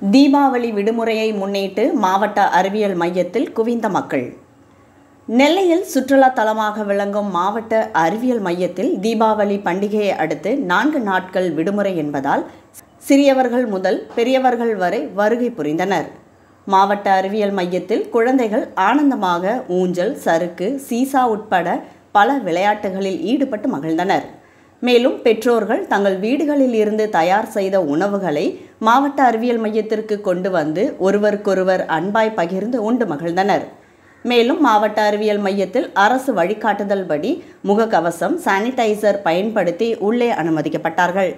தீபாவளி விடுமுறையை முன்னிட்டு மாவட்ட அறிவியல் மையத்தில் குவிந்த மக்கள் நெல்லையில் சுற்றுலா தலமாக விளங்கும் மாவட்ட அறிவியல் மையத்தில் தீபாவளி பண்டிகையை அடுத்து நான்கு நாட்கள் விடுமுறை என்பதால் சிறியவர்கள் முதல் பெரியவர்கள் வரை வருகை புரிந்தனர் மாவட்ட அறிவியல் மையத்தில் குழந்தைகள் ஆனந்தமாக ஊஞ்சல் சறுக்கு சீசா உட்பட பல விளையாட்டுகளில் ஈடுபட்டு மகிழ்ந்தனர் மேலும் பெற்றோர்கள் தங்கள் வீடுகளில் இருந்து தயார் செய்த உணவுகளை மாவட்ட அறிவியல் மையத்திற்கு கொண்டு வந்து ஒருவருக்கொருவர் அன்பாய் பகிர்ந்து உண்டு மகிழ்ந்தனர் மேலும் மாவட்ட அறிவியல் மையத்தில் அரசு வழிகாட்டுதல் படி முகக்கவசம் சானிடைசர் பயன்படுத்தி உள்ளே அனுமதிக்கப்பட்டார்கள்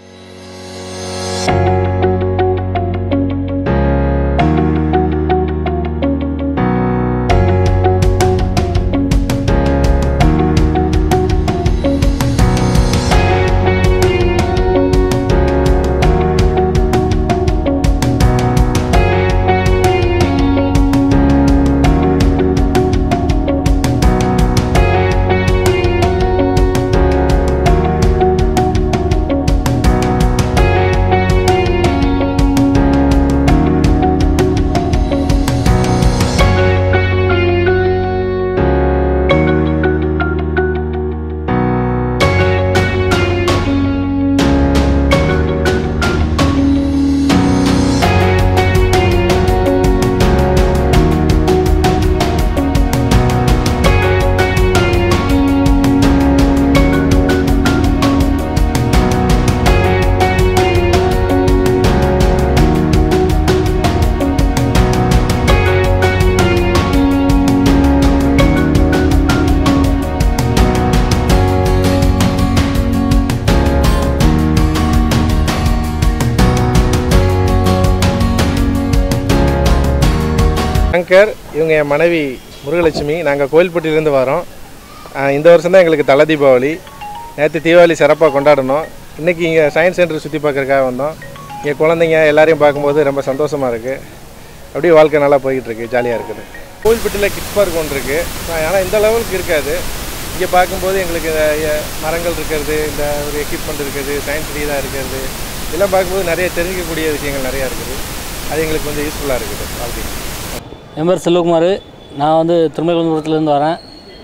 சங்கர் இவங்க என் மனைவி முருகலட்சுமி நாங்கள் கோயில்பட்டியிலேருந்து வரோம் ஆஹ் இந்த வருஷம் தான் எங்களுக்கு தலை தீபாவளி நேற்று தீபாவளி சிறப்பாக கொண்டாடினோம் இன்றைக்கி இங்கே சயின்ஸ் சென்டர் சுற்றி பார்க்கறதுக்காக வந்தோம் இங்கே குழந்தைங்க எல்லாரையும் பார்க்கும்போது ரொம்ப சந்தோஷமாக இருக்குது அப்படியே வாழ்க்கை நல்லா போய்கிட்டு இருக்கு ஜாலியாக இருக்குது கோயில்பட்டியில் கிட்ஸ் பார்க் ஒன்று இருக்குது ஆனால் இந்த லெவலுக்கு இருக்காது இங்கே பார்க்கும்போது எங்களுக்கு இந்த எ- மரங்கள் இருக்கிறது இந்த ஒரு எக்யூப்மெண்ட் இருக்கிறது சயின்ஸ் ரீதாக இருக்கிறது இதெல்லாம் பார்க்கும்போது நிறைய தெரிஞ்சிக்கக்கூடிய விஷயங்கள் நிறையா இருக்குது அது எங்களுக்கு கொஞ்சம் யூஸ்ஃபுல்லாக இருக்குது வாழ்க்கைக்கு என் பேர் செல்வகுமார் நான் வந்து திருமலைகுளத்துலேருந்து வரேன்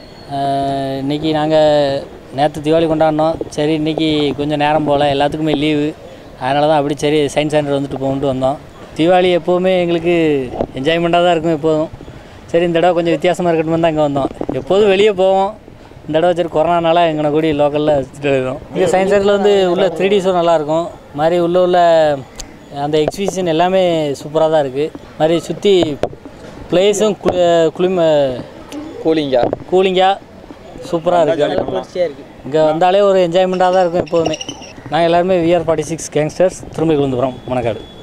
அஹ் இன்னைக்கு நாங்கள் நேற்று தீபாவளி கொண்டாடினோம் சரி இன்னைக்கு கொஞ்சம் நேரம் போல் எல்லாத்துக்குமே லீவு அதனால தான் அப்படி சரி சயின்ஸ் சென்டர் வந்துட்டு போகணுட்டு வந்தோம் தீபாவளி எப்போவுமே எங்களுக்கு என்ஜாய்மெண்ட்டாக தான் இருக்கும் எப்போதும் சரி இந்த தடவை கொஞ்சம் வித்தியாசமாக இருக்கட்டும் தான் இங்கே வந்தோம் எப்போதும் வெளியே போவோம் இந்த தடவை சரி கொரோனானால எங்களை கூடி லோக்கலில் சுற்றிட்டு இருக்கோம் இங்கே சயின்ஸ் சென்டரில் வந்து உள்ள த்ரீ டி ஷோ நல்லாயிருக்கும் மாதிரி உள்ள உள்ள அந்த எக்ஸிபிஷன் எல்லாமே சூப்பராக தான் இருக்குது மாதிரி சுற்றி பிளேஸும் குளி குளிம கூலிங்கா கூலிங்காக சூப்பராக இருக்குது இங்கே வந்தாலே ஒரு என்ஜாய்மெண்ட்டாக தான் இருக்கும் எப்போதுமே நாங்கள் எல்லாருமே விஆர் ஃபார்ட்டி சிக்ஸ் கேங்ஸ்டர்ஸ் திரும்ப விழுந்துபுரம் மணக்காடு